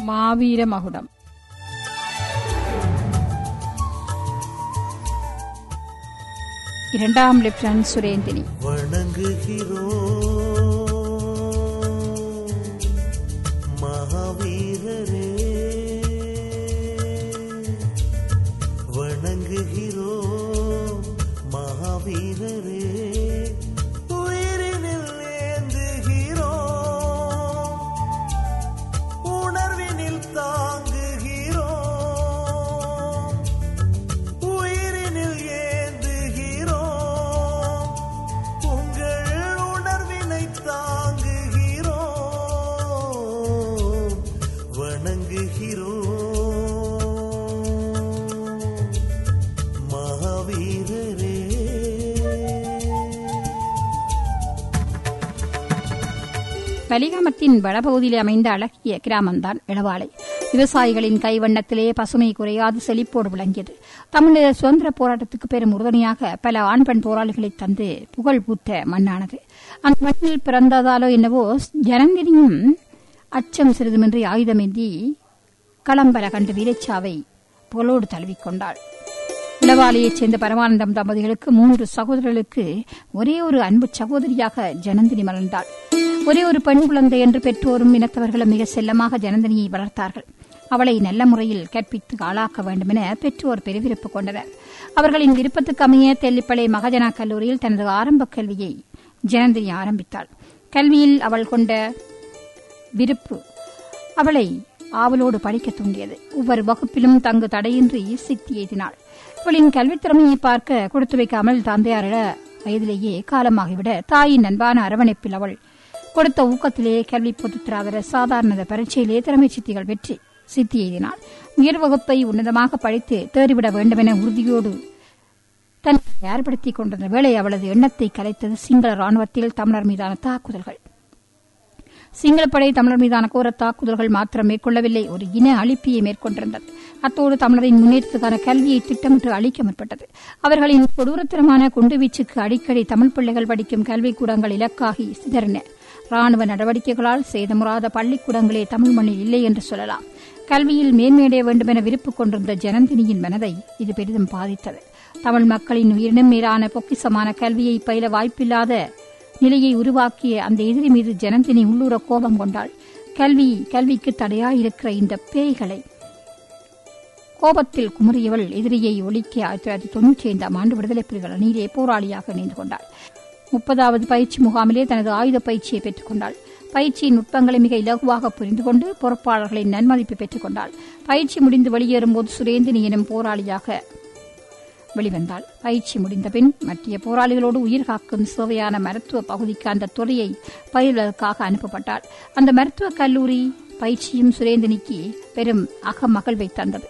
மாவீர மகுடம் இரண்டாம் லெப்டினன்ட் சுரேந்தினி வணங்குகிறோம் மகாவீரரே வணங்குகிறோம் மகாவீரரே உயிரினில் ஏந்துகிறோம் உணர்வினில் தாங்குகிறோம் உயிரினில் ஏந்துகிறோம் உங்கள் உணர்வினை தாங்குகிறோம் வணங்குகிறோம் மகாவீரரே வலிகாமத்தின் வடபகுதியில் அமைந்த அழகிய கிராமம்தான் இளவாலை விவசாயிகளின் கைவண்ணத்திலே பசுமை குறையாது செழிப்போடு விளங்கியது தமிழக சுதந்திர போராட்டத்துக்கு பெரும் உறுதுணையாக பல ஆண் பெண் போராளிகளை தந்து புகழ் பூத்த மண்ணானது அந்த மண்ணில் பிறந்ததாலோ என்னவோ ஜனந்தினியும் அச்சம் சிறிதுமின்றி ஆயுதமேந்தி களம்பர கண்டு வீரச்சாவை புகழோடு தழுவிக்கொண்டாள் இளவாலையைச் சேர்ந்த பரமானந்தம் தம்பதிகளுக்கு மூன்று சகோதரர்களுக்கு ஒரே ஒரு அன்பு சகோதரியாக ஜனந்தினி மலர்ந்தாள் ஒரே ஒரு பெண் குழந்தை என்று பெற்றோரும் இனத்தவர்களும் மிக செல்லமாக ஜனந்தினியை வளர்த்தார்கள் அவளை நல்ல முறையில் கற்பித்து ஆளாக்க வேண்டுமென பெற்றோர் பெருவிருப்பு கொண்டனர் அவர்களின் விருப்பத்துக்கு அமைய தெல்லிப்பளை மகஜனா கல்லூரியில் தனது ஆரம்ப கல்வியை ஜனந்தினி ஆரம்பித்தாள் கல்வியில் அவள் கொண்ட விருப்பு அவளை ஆவலோடு படிக்க தூண்டியது ஒவ்வொரு வகுப்பிலும் தங்கு தடையின்றி சித்தி எய்தினாள் இவளின் கல்வித் திறமையை பார்க்க கொடுத்து வைக்காமல் தந்தையாரிட வயதிலேயே காலமாகிவிட தாயின் அன்பான அரவணைப்பில் அவள் கொடுத்த ஊக்கத்திலே கல்வி பொதுத்திராதர சாதாரண பரீட்சையிலே திறமை சித்திகள் வெற்றி சித்தி எய்தினாள் உயர் வகுப்பை உன்னதமாக படித்து தேறிவிட வேண்டுமென உறுதியோடு தன்னை தயார்படுத்திக் கொண்டிருந்த வேளை அவளது எண்ணத்தை கலைத்தது சிங்கள ராணுவத்தில் தமிழர் மீதான தாக்குதல்கள் சிங்களப்படை தமிழர் மீதான கோர தாக்குதல்கள் மாத்திரம் மேற்கொள்ளவில்லை ஒரு இன அழிப்பியை மேற்கொண்டிருந்தது அத்தோடு தமிழரின் முன்னேற்றத்துக்கான கல்வியை திட்டமிட்டு அளிக்க முற்பட்டது அவர்களின் கொடூரத்தரமான குண்டுவீச்சுக்கு அடிக்கடி தமிழ் பிள்ளைகள் படிக்கும் கல்விக்கூடங்கள் இலக்காகி சிதறின ராணுவ நடவடிக்கைகளால் சேதமுறாத பள்ளிக்கூடங்களே தமிழ் மண்ணில் இல்லை என்று சொல்லலாம் கல்வியில் மேன்மையடைய வேண்டுமென விருப்பு கொண்டிருந்த ஜனந்தினியின் மனதை இது பெரிதும் பாதித்தது தமிழ் மக்களின் உயிரினும் மேலான பொக்கிசமான கல்வியை பயில வாய்ப்பில்லாத நிலையை உருவாக்கிய அந்த எதிரி மீது ஜனந்தினி உள்ளூர கோபம் கொண்டாள் கல்வி கல்விக்கு தடையாயிருக்கிற இந்த பேய்களை கோபத்தில் குமுறியவள் எதிரியை ஒழிக்க ஆயிரத்தி தொள்ளாயிரத்தி தொன்னூற்றி ஐந்தாம் ஆண்டு விடுதலை புலிகள் அணியிலே போராளியாக இணைந்து கொண்டாள் முப்பதாவது பயிற்சி முகாமிலே தனது ஆயுத பயிற்சியை பெற்றுக் கொண்டாள் பயிற்சியின் நுட்பங்களை மிக இலகுவாக புரிந்து கொண்டு பொறுப்பாளர்களின் நன்மதிப்பு பெற்றுக் கொண்டாள் பயிற்சி முடிந்து வெளியேறும்போது சுரேந்தினி எனும் போராளியாக வெளிவந்தாள் பயிற்சி முடிந்தபின் மற்ற போராளிகளோடு உயிர் காக்கும் சேவையான மருத்துவ பகுதிக்கு அந்த துறையை பயில்வதற்காக அனுப்பப்பட்டாள் அந்த மருத்துவக் கல்லூரி பயிற்சியும் சுரேந்தினிக்கு பெரும் அகமகிழ்வை தந்தது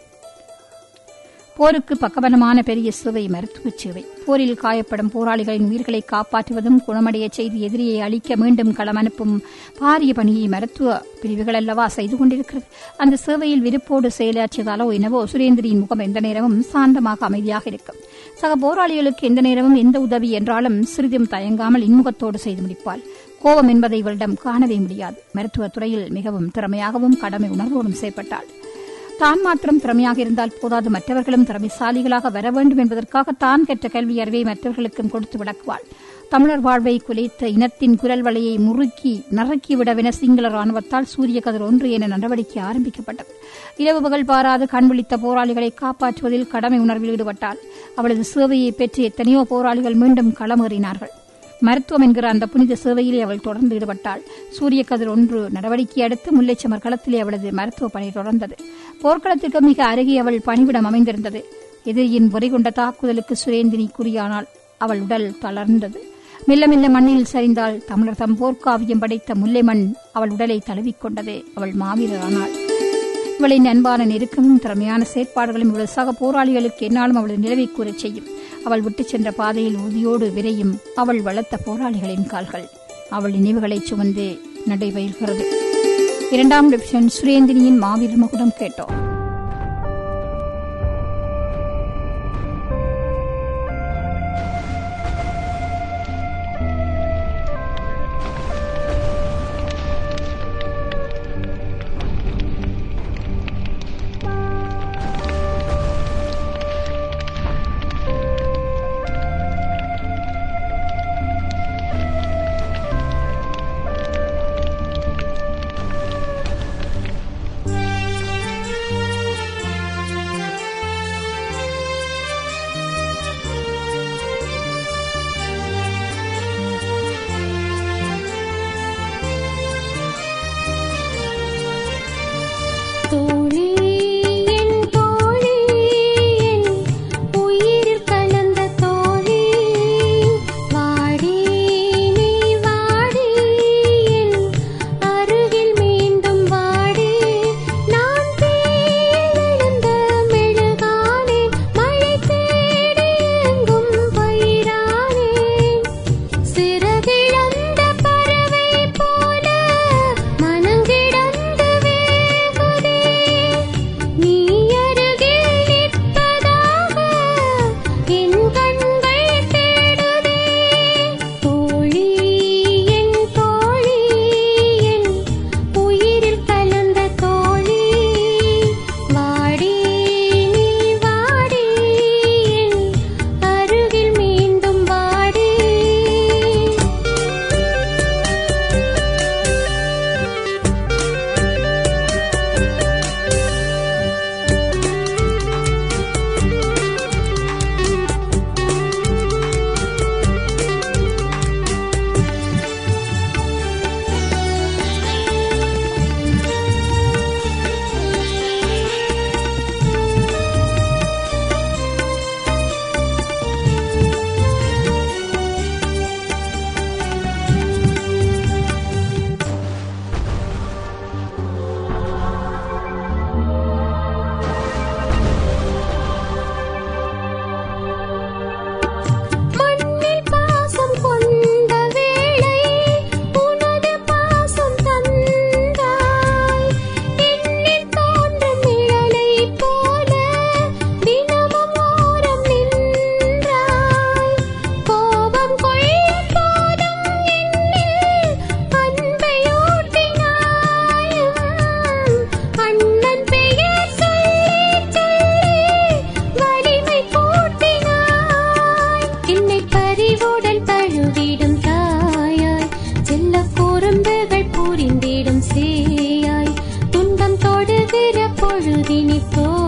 போருக்கு பக்கபலமான பெரிய சேவை மருத்துவ சேவை போரில் காயப்படும் போராளிகளின் உயிர்களை காப்பாற்றுவதும் குணமடைய செய்து எதிரியை அழிக்க மீண்டும் களம் அனுப்பும் பாரிய பணியை மருத்துவ பிரிவுகள் அல்லவா செய்து கொண்டிருக்கிறது அந்த சேவையில் விருப்போடு செயலாற்றியதாலோ என்னவோ சுரேந்திரியின் முகம் எந்த நேரமும் சாந்தமாக அமைதியாக இருக்கும் சக போராளிகளுக்கு எந்த நேரமும் எந்த உதவி என்றாலும் சிறிதும் தயங்காமல் இன்முகத்தோடு செய்து முடிப்பாள் கோபம் என்பதை இவளிடம் காணவே முடியாது மருத்துவத் துறையில் மிகவும் திறமையாகவும் கடமை உணர்வோடும் செயற்பட்டாள் தான் மாத்திரம் திறமையாக இருந்தால் போதாது மற்றவர்களும் திறமைசாலிகளாக வர வேண்டும் என்பதற்காக தான் கற்ற கல்வி அறிவை மற்றவர்களுக்கும் கொடுத்து விளக்குவாள் தமிழர் வாழ்வை குலைத்த இனத்தின் குரல் வலையை முறுக்கி நறுக்கிவிடவென சிங்கள ராணுவத்தால் சூரிய கதிர் ஒன்று என நடவடிக்கை ஆரம்பிக்கப்பட்டது இரவு பகல் பாராது கண் விழித்த போராளிகளை காப்பாற்றுவதில் கடமை உணர்வில் ஈடுபட்டாள் அவளது சேவையை பெற்று எத்தனையோ போராளிகள் மீண்டும் களமேறினார்கள் மருத்துவம் என்கிற அந்த புனித சேவையிலே அவள் தொடர்ந்து ஈடுபட்டாள் சூரிய கதிர் ஒன்று நடவடிக்கை அடுத்து முல்லைச்சமர் களத்திலே அவளது மருத்துவ பணி தொடர்ந்தது போர்க்களத்திற்கு மிக அருகே அவள் பணிவிடம் அமைந்திருந்தது எதிரியின் பொறி கொண்ட தாக்குதலுக்கு சுரேந்தினி குறியானால் அவள் உடல் தளர்ந்தது மெல்ல மெல்ல மண்ணில் சரிந்தாள் தமிழர் தம் போர்க்காவியம் படைத்த முல்லை மண் அவள் உடலை தழுவிக்கொண்டது அவள் மாவீரரானாள் இவளின் அன்பான நெருக்கமும் திறமையான செயற்பாடுகளும் இவளது சக போராளிகளுக்கு என்னாலும் அவளது நிலவை கூறச் செய்யும் அவள் விட்டுச் சென்ற பாதையில் உறுதியோடு விரையும் அவள் வளர்த்த போராளிகளின் கால்கள் அவள் நினைவுகளைச் சுமந்து நடைபெறுகிறது இரண்டாம் டிவிஷன் சுரேந்திரியின் மாவீரர் மகுடம் கேட்டோம் பொழுதினில் தோ